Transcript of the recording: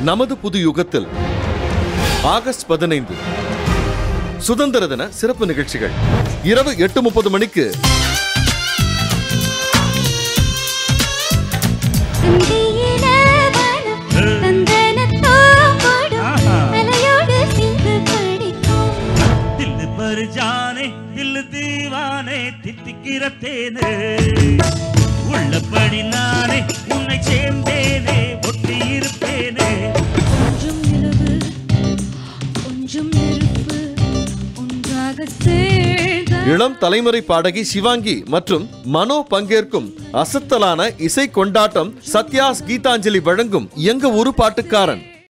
நமது புது யுகத்தில் ஆகஸ்ட் பதினைந்து சுதந்திர தின சிறப்பு நிகழ்ச்சிகள் இரவு எட்டு முப்பது மணிக்கு சிந்தியில வானம் தந்தனத்தோடும் ஆஹா. அலையோடு சிந்து படிக்கும் தில்லு பரு ஜானே தில்லு தீவானே தித்திக்கிற தேனே உள்ளபடி நானே உன்னை சேர்ந்தேனே ஒட்டி இருப்பேனே கொஞ்சம் நிலவு கொஞ்சம் நெருப்பு ஒன்றாக சேர்ந்த இளம் தலைமுறை பாடகி சிவாங்கி மற்றும் மனோ பங்கேற்கும் அசத்தலான இசை கொண்டாட்டம் சத்யாஸ் கீதாஞ்சலி வழங்கும் எங்க ஊரு பாட்டுக்காரன்